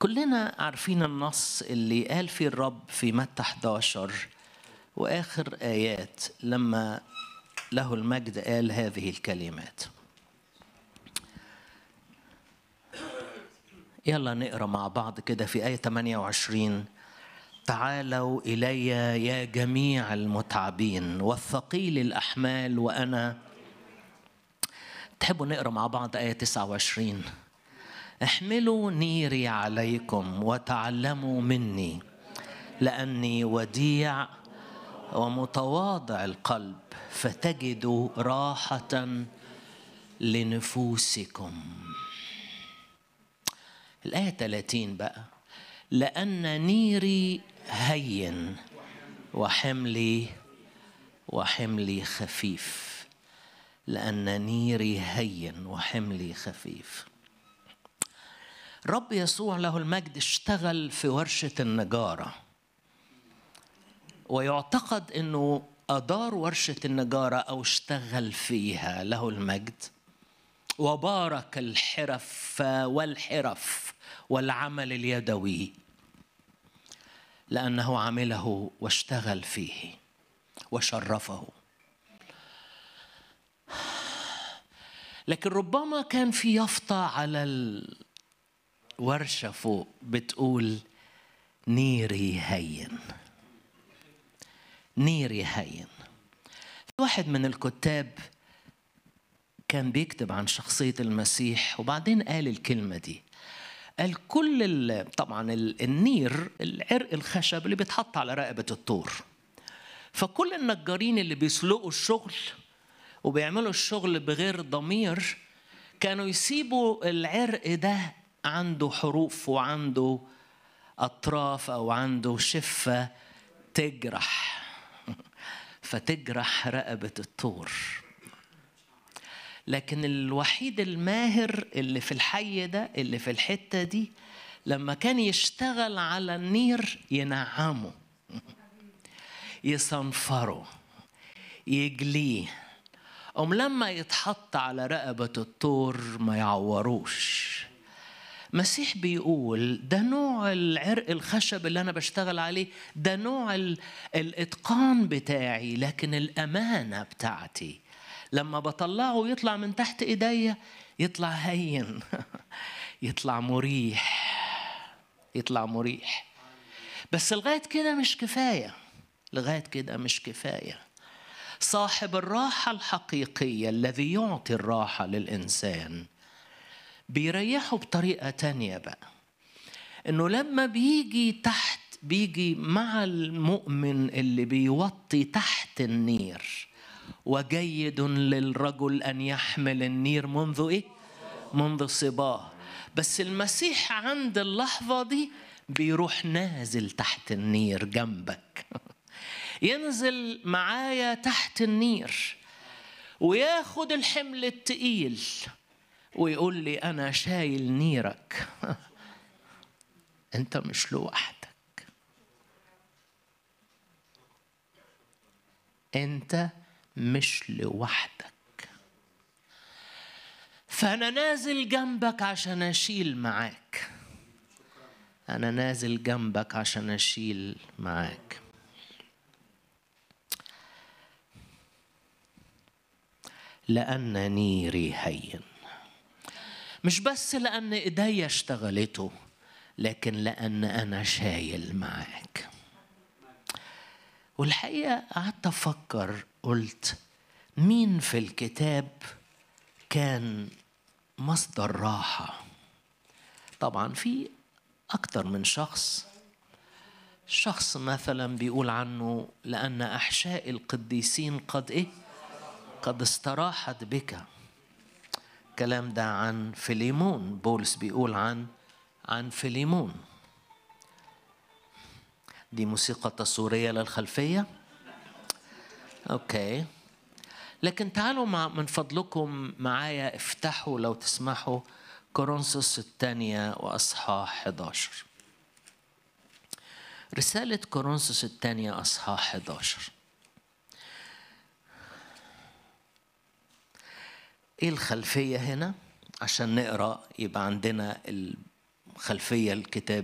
كلنا عارفين النص اللي قال فيه الرب في متى 11 واخر ايات لما له المجد قال هذه الكلمات يلا نقرا مع بعض كده في ايه 28 تعالوا الي يا جميع المتعبين والثقيل الاحمال وانا تحبوا نقرا مع بعض ايه 29 احملوا نيري عليكم وتعلموا مني لاني وديع ومتواضع القلب فتجدوا راحه لنفوسكم الايه 30 بقى لان نيري هين وحملي وحملي خفيف لان نيري هين وحملي خفيف رب يسوع له المجد اشتغل في ورشة النجارة ويعتقد انه ادار ورشة النجارة او اشتغل فيها له المجد وبارك الحرف والحرف والعمل اليدوي لانه عمله واشتغل فيه وشرفه لكن ربما كان في يافطة على الورشة فوق بتقول نيري هين نيري هين في واحد من الكتاب كان بيكتب عن شخصية المسيح وبعدين قال الكلمة دي قال كل ال- طبعا ال- النير العرق الخشب اللي بيتحط على رقبة الطور فكل النجارين اللي بيسلقوا الشغل وبيعملوا الشغل بغير ضمير كانوا يسيبوا العرق ده عنده حروف وعنده أطراف أو عنده شفة تجرح فتجرح رقبة الطور لكن الوحيد الماهر اللي في الحي ده اللي في الحتة دي لما كان يشتغل على النير ينعمه يصنفره يجليه أم لما يتحط على رقبة الطور ما يعوروش مسيح بيقول ده نوع العرق الخشب اللي أنا بشتغل عليه ده نوع ال- الإتقان بتاعي لكن الأمانة بتاعتي لما بطلعه يطلع من تحت إيديا يطلع هين يطلع مريح يطلع مريح بس لغاية كده مش كفاية لغاية كده مش كفاية صاحب الراحة الحقيقية الذي يعطي الراحة للإنسان بيريحه بطريقة تانية بقى إنه لما بيجي تحت بيجي مع المؤمن اللي بيوطي تحت النير وجيد للرجل أن يحمل النير منذ إيه؟ منذ صباه بس المسيح عند اللحظة دي بيروح نازل تحت النير جنبك ينزل معايا تحت النير وياخد الحمل التقيل ويقول لي انا شايل نيرك انت مش لوحدك انت مش لوحدك فانا نازل جنبك عشان اشيل معاك انا نازل جنبك عشان اشيل معاك لأن نيري هين مش بس لأن إيديا اشتغلته لكن لأن أنا شايل معاك والحقيقة قعدت أفكر قلت مين في الكتاب كان مصدر راحة طبعا في أكتر من شخص شخص مثلا بيقول عنه لأن أحشاء القديسين قد إيه قد استراحت بك الكلام ده عن فيليمون بولس بيقول عن عن فيليمون دي موسيقى تصويرية للخلفية اوكي لكن تعالوا مع من فضلكم معايا افتحوا لو تسمحوا كورنثوس الثانية وأصحاح 11 رسالة كورنثوس الثانية أصحاح 11 ايه الخلفية هنا عشان نقرا يبقى عندنا خلفية الكتاب